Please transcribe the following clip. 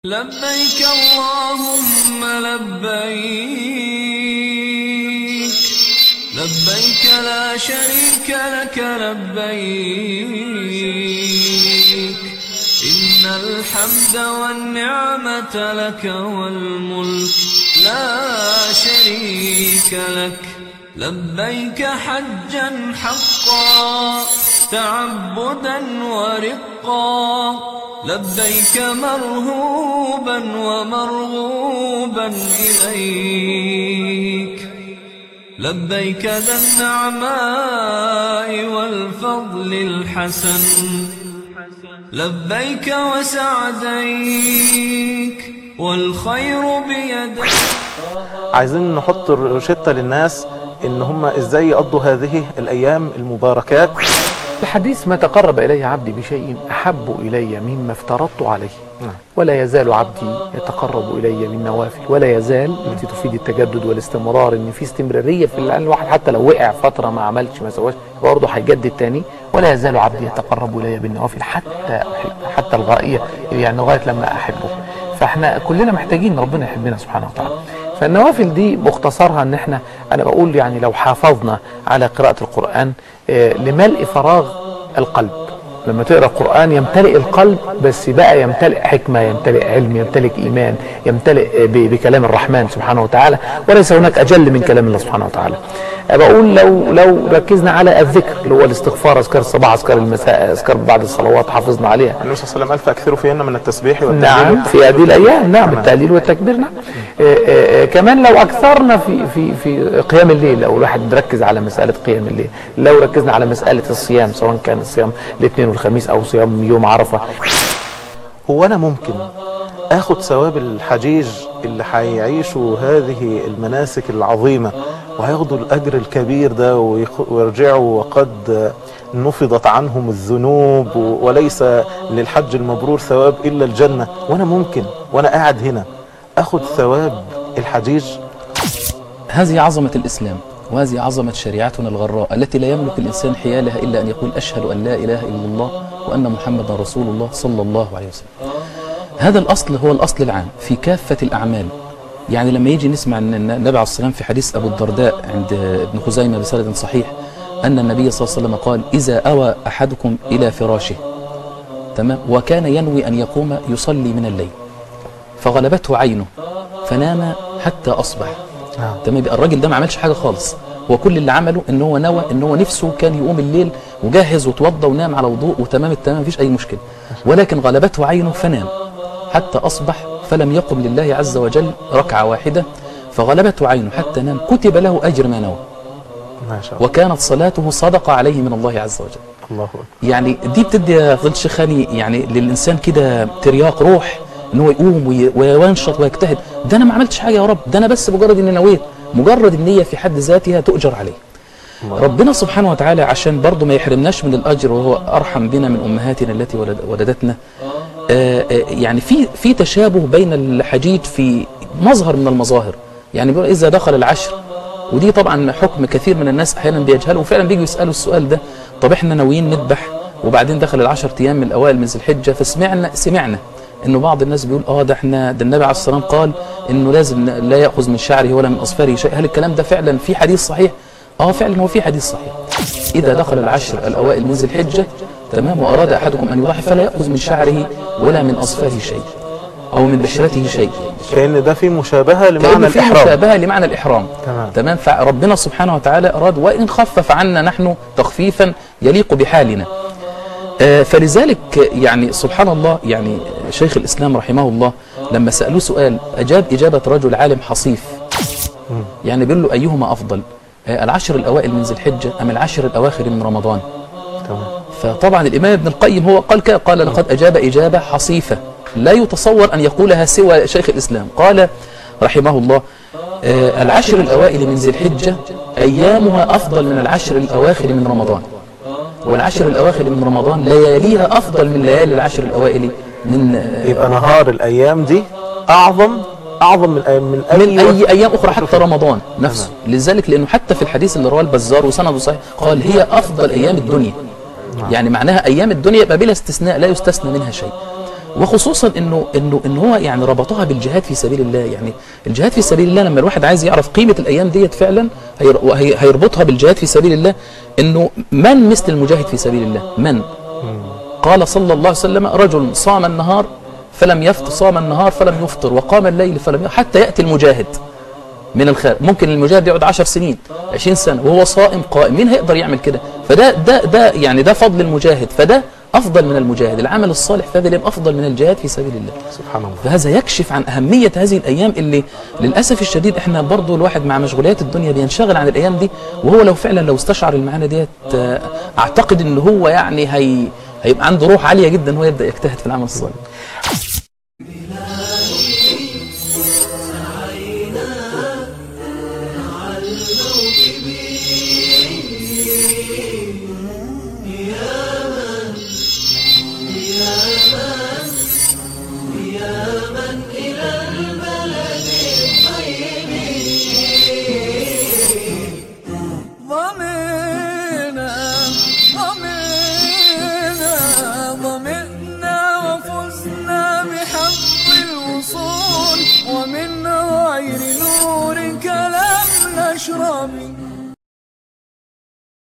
لبيك اللهم لبيك لبيك لا شريك لك لبيك إن الحمد والنعمة لك والملك لا شريك لك لبيك حجا حقا تعبدا ورقا لبيك مرهوبا ومرغوبا إليك لبيك ذا النعماء والفضل الحسن لبيك وسعديك والخير بيديك عايزين نحط روشتة للناس ان هم ازاي يقضوا هذه الايام المباركات الحديث ما تقرب إلي عبدي بشيء أحب إلي مما افترضت عليه نعم. ولا يزال عبدي يتقرب إلي بالنوافل ولا يزال التي تفيد التجدد والاستمرار إن في استمرارية في لأن الواحد حتى لو وقع فترة ما عملش ما سواش برضه هيجدد تاني ولا يزال عبدي يتقرب إلي بالنوافل حتى أحب حتى الغائية يعني لغاية لما أحبه فاحنا كلنا محتاجين ربنا يحبنا سبحانه وتعالى فالنوافل دي مختصرها ان احنا انا بقول يعني لو حافظنا على قراءة القرآن آه، لملء فراغ القلب لما تقرا القرآن يمتلئ القلب بس بقى يمتلئ حكمة يمتلئ علم يمتلئ إيمان يمتلئ ب- بكلام الرحمن سبحانه وتعالى وليس هناك أجل من كلام الله سبحانه وتعالى آه، بقول لو لو ركزنا على الذكر اللي هو الاستغفار أذكار الصباح أذكار المساء أذكار بعد الصلوات حافظنا عليها النبي صلى الله عليه وسلم قال فاكثروا فيهن من التسبيح والتهليل نعم في هذه الايام نعم التهليل والتكبير نعم آه، آه، آه، كمان لو اكثرنا في في في قيام الليل لو الواحد ركز على مساله قيام الليل لو ركزنا على مساله الصيام سواء كان الصيام الاثنين والخميس او صيام يوم عرفه هو انا ممكن اخد ثواب الحجيج اللي هيعيشوا هذه المناسك العظيمة وهياخدوا الاجر الكبير ده ويخ- ويرجعوا وقد نفضت عنهم الذنوب و- وليس للحج المبرور ثواب الا الجنة وانا ممكن وانا قاعد هنا اخد ثواب الحجيج هذه عظمة الإسلام وهذه عظمة شريعتنا الغراء التي لا يملك الإنسان حيالها إلا أن يقول أشهد أن لا إله إلا الله وأن محمدا رسول الله صلى الله عليه وسلم هذا الأصل هو الأصل العام في كافة الأعمال يعني لما يجي نسمع أن النبي عليه الصلاة والسلام في حديث أبو الدرداء عند ابن خزيمة بسند صحيح أن النبي صلى الله عليه وسلم قال إذا أوى أحدكم إلى فراشه تمام وكان ينوي أن يقوم يصلي من الليل فغلبته عينه فنام حتى أصبح تمام يبقى الراجل ده ما عملش حاجه خالص هو كل اللي عمله ان هو نوى ان هو نفسه كان يقوم الليل وجهز وتوضى ونام على وضوء وتمام التمام مفيش اي مشكله ولكن غلبته عينه فنام حتى اصبح فلم يقم لله عز وجل ركعه واحده فغلبته عينه حتى نام كتب له اجر ما نوى ما شاء الله وكانت صلاته صدقه عليه من الله عز وجل الله أكبر. يعني دي بتدي يا فضيله الشيخ هاني يعني للانسان كده ترياق روح ان هو يقوم وي- وينشط ويجتهد ده انا ما عملتش حاجه يا رب ده انا بس مجرد اني نويت مجرد النيه في حد ذاتها تؤجر عليه ربنا سبحانه وتعالى عشان برضه ما يحرمناش من الاجر وهو ارحم بنا من امهاتنا التي ولد- ولدتنا آه، آه، يعني في في تشابه بين الحجيج في مظهر من المظاهر يعني بيقول اذا دخل العشر ودي طبعا حكم كثير من الناس احيانا بيجهلوا وفعلا بيجوا يسالوا السؤال ده طب احنا ناويين نذبح وبعدين دخل العشر ايام من الاوائل من ذي الحجه فسمعنا سمعنا انه بعض الناس بيقول اه ده احنا ده النبي عليه الصلاه والسلام قال انه لازم ن- لا ياخذ من شعره ولا من اصفاره شيء هل الكلام ده فعلا في حديث صحيح اه فعلا هو في حديث صحيح اذا دخل العشر الاوائل من ذي الحجه تمام واراد احدكم ان يضحي فلا ياخذ من شعره ولا من اصفاره شيء او من بشرته شيء كأن ده في مشابهة لمعنى كأن في الإحرام مشابهه لمعنى الاحرام تمام. تمام فربنا سبحانه وتعالى اراد وان خفف عنا نحن تخفيفا يليق بحالنا آه، فلذلك يعني سبحان الله يعني شيخ الاسلام رحمه الله لما سالوه سؤال اجاب اجابه رجل عالم حصيف يعني بيقول له ايهما افضل آه، العشر الاوائل من ذي الحجه ام العشر الاواخر من رمضان تمام فطبعا الإمام ابن القيم هو قال كده قال لقد أجاب إجابة حصيفة لا يتصور أن يقولها سوى شيخ الإسلام قال رحمه الله آه، العشر الأوائل من ذي الحجة أيامها أفضل من العشر الأواخر من رمضان والعشر الأواخر من رمضان لياليها أفضل من ليالي العشر الأوائل من آه، يبقى نهار الأيام دي أعظم أعظم من أي من أي, من أي أيام أخرى حتى رمضان نفسه لذلك لأنه حتى في الحديث اللي رواه البزار وسنده صحيح قال هي أفضل أيام الدنيا يعني معناها أيام الدنيا يبقى بلا استثناء لا يستثنى منها شيء وخصوصا انه انه ان هو يعني ربطها بالجهاد في سبيل الله يعني الجهاد في سبيل الله لما الواحد عايز يعرف قيمه الايام ديت فعلا هير- وهي- هيربطها بالجهاد في سبيل الله انه من مثل المجاهد في سبيل الله من قال صلى الله عليه وسلم رجل صام النهار فلم يفطر صام النهار فلم يفطر وقام الليل فلم يفطر حتى ياتي المجاهد من الخارج ممكن المجاهد يقعد 10 سنين 20 سنه وهو صائم قائم مين هيقدر يعمل كده فده ده ده يعني ده فضل المجاهد فده افضل من المجاهد العمل الصالح في هذا اليوم افضل من الجهاد في سبيل الله سبحان الله فهذا يكشف عن أهمية هذه الأيام اللي للأسف الشديد إحنا برضو الواحد مع مشغوليات الدنيا بينشغل عن الأيام دي وهو لو فعلا لو استشعر المعاني ديت آه، أعتقد إن هو يعني هي هيبقى عنده روح عالية جدا وهو يبدأ يجتهد في العمل الصالح